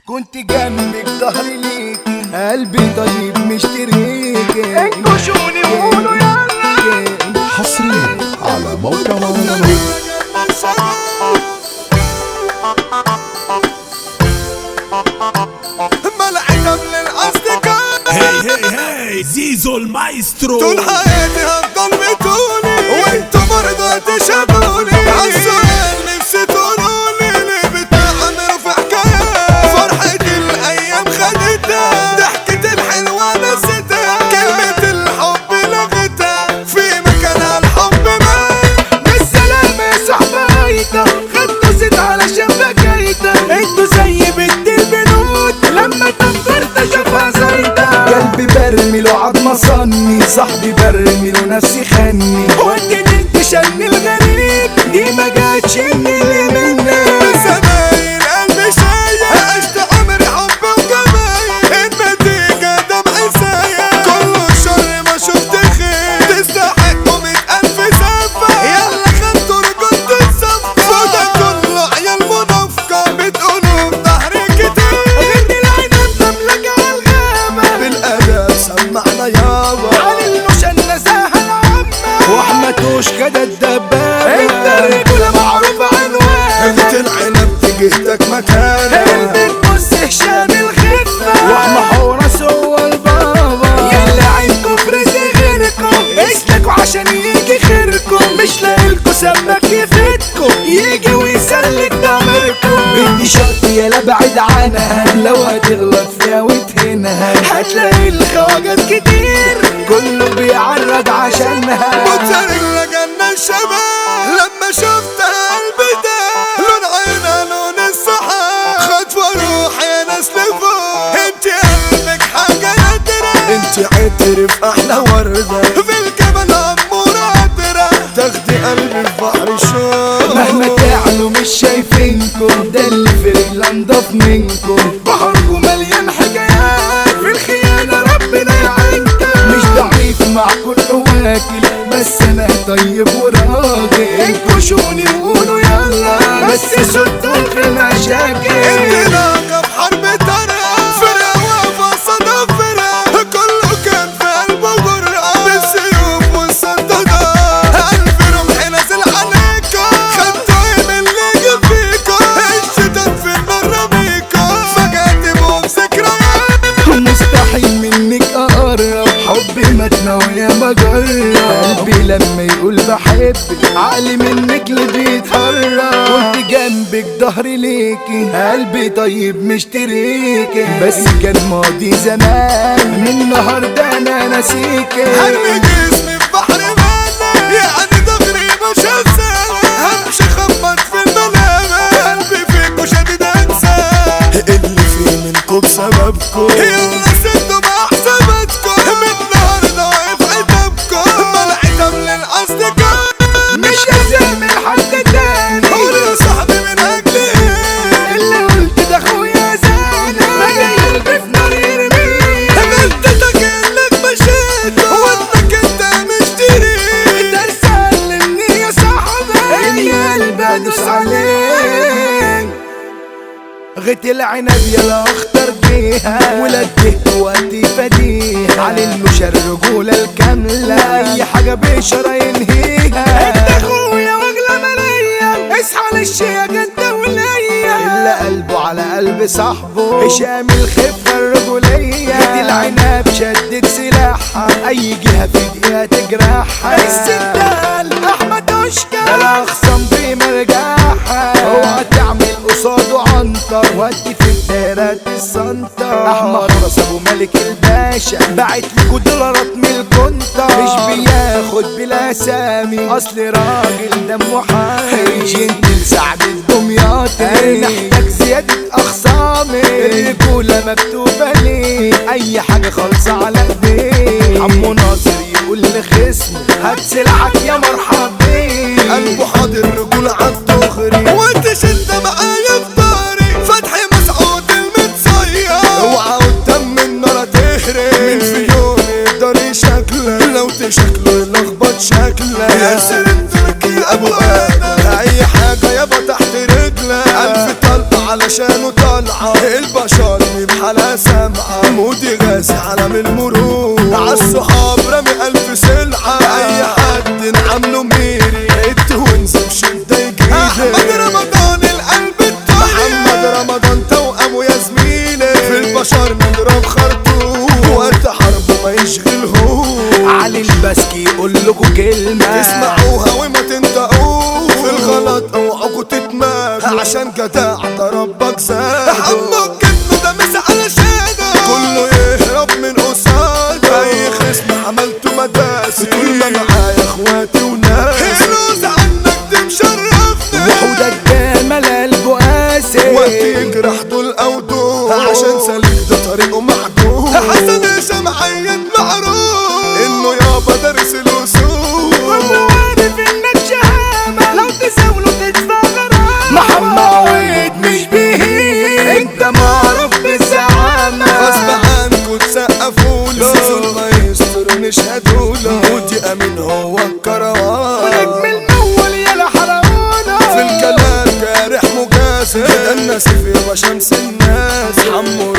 كنت جنبك ظهري ليك قلبي طيب مشتريك انكشوني وقولوا يلا حصريا على موقع مهرجانات ملعقة من الأصدقاء هي هي هي زيزو المايسترو طول حياتي هفضل بتقولي وانتوا برضه تشابوني عالسؤال نفسي تقولولي ليه بتعملوا في حكايات فرحة الأيام خدتها ضحكة الحلوة نسيتها كلمة الحب لغتها في مكانها الحب مات بالسلامة يا صاحبيتا خدتوا زيت على شبكيتا انتوا زي بنت البنود لما تنفرت اشوفها زيتا قلبي برمي له عظمة صني صاحبي برمي له نفسي خني وديت انت شن الغريب دي ما جاتش من اللي منك زمايل قلبي شايل عشت عمري حب وجمايل النتيجة دمع سايل كله شر ما شفت خير تستحقوا مئة ألف سفة يلا خدتوا رجولة الصفة وده كله عيال منافقة بتقولوا في ظهري كتير غير العنب تملك على الغابة بالأدب سمعنا يابا علي المشن نزاهة العامة واحمد كده الدبابة انت الرجولة معروفة عنوان قلت العنب تجهتك مكانك بتبص هشام الخفة واحمى حورس هو البابا يلا عينكم في رزق غيركم اسلكوا عشان يجي خيركم مش لاقيلكوا سبك يفيدكم يجي ويسلك ضميركم بدي شرط يلا بعد عنها لو هتغلط فيها وتهينها هتلاقي الخواجات كتير كله بيعرض عشانها وتسرق لجنة الشباب لما شفت قلبي ده لون عينها لون السحاب خد واروح يا ناس لفوق انت قلبك حاجة نادرة انت عطر في احلى وردة في الجبل امورة عطرة تاخدي قلبي في بحر الشوق مهما تعلوا مش شايفينكم ده اللي في رجل انضف منكم بحركم مليان حكايات في الخيانة ربنا يعينكم مش ضعيف مع كل واكل بس انا طيب وراجل انكشوني وقولوا يلا بس صدوا في المشاكل انت ناقة في حرب ترى فرقة واقفة صدى فرقة كله كان في قلبه جرأة بالسيوف والسدادات ألف رمح نازل عليكم خدتوا ايه من اللي جه فيكم الشيطان في النار رميكم فجأة تبقوا بذكريات مستحيل منك اقرب حبي متنا ويا بجرب قلبي لما يقول بحبك عقلي منك اللي بيتهرب كنت جنبك ظهري ليكي قلبي طيب مشتريكي بس كان ماضي زمان من النهارده انا ناسيكي هرمي جسمي في بحر مالي يعني ضغري مش هنساه همشي خبط في الملامة قلبي فيكوا شديد انساه اللي فيه منكم بسببكم يلا سدوا مع حساباتكم من النهارده واقف عتابكم ملعتم للاصدقاء مش هزعل من حد تاني قول يا صاحبي من اجل ايه اللي قلت ده اخويا زاني بقى قلبي في نار يرميه غلطتك انك مشيت وانك انت مش تريد انت سلمني يا صاحبي اني قلبي ادوس عليك غيت العنب يلا اختار بيها ولدت وقتي فديها على المشر الرجولة الكاملة اي حاجة بشرة ينهيها انت اخويا واغلى مالية اصحى للشيا جدة وليا اللي قلبه على قلب صاحبه هشام الخفة الرجولية غيت العنب شدت سلاحها اي جهة في دقيقة تجرحها السندال احمد اشكال بلا اخصم بمرجعها اوعى تعمل قصاده عنتر ودي في الدايرات السنتر احمد راس ابو ملك الباشا باعت لكوا دولارات من الكونتر مش بياخد بلا اسامي اصل راجل دمه حامي جنت لسعد الدمياطي محتاج زيادة اخصامي الرجولة مكتوبة ليه اي حاجة خالصة على ايديه عمو ناصر يقول لخصمه هات سلعك يا مرحب بيه قلبه حاضر رجولة عالدغري وانت شد معايا في داري فتحي مسعود المتصير اوعى قدام النار تهري من في يوم يقدر شكلك لو تشكله يلخبط شكلك يا سيد تركي ابو ادم اي حاجة يابا تحت رجلك الف طلب على علشانه طالعة البشر بحالها سامعة مودي غازي عالم المرور عالصحاب رامي ألف سلعة أي حد نعمله ميري التوينز بشدة يجيلي أحمد رمضان القلب الطيب محمد رمضان توأمه يا زميلي في البشر نضرب خرطوم وقت حرب ما يشغلهوش علي البسكي يقول لكم كلمة تسمعوها وما تنطقوش في الغلط اوعكوا تتمادوا عشان جدع ده ربك زاد حمك كتنه ده مس على شاده كله يهرب من قصاده اي خصم عملته مداس طول ما معايا اخواتي وناس هلوز عنك دي مشرفني وحودك جمال قلبه قاسي وقت يجرح دول او دول عشان سليك ده طريقه محدود حسن هشام عين معروف انه يابا دارس الوصول عارف انك شهامة لو تساوله تدفع غرامة محمد عويد مش بيه انت معروف بالزعامة غصب عنكوا تسقفوا له سيزون مايسترو نشهدوا له مودي امين هو الكروان ونجم الاول يا حرقونا في الكلام جارح مجازر ده الناس في وشمس الناس حمو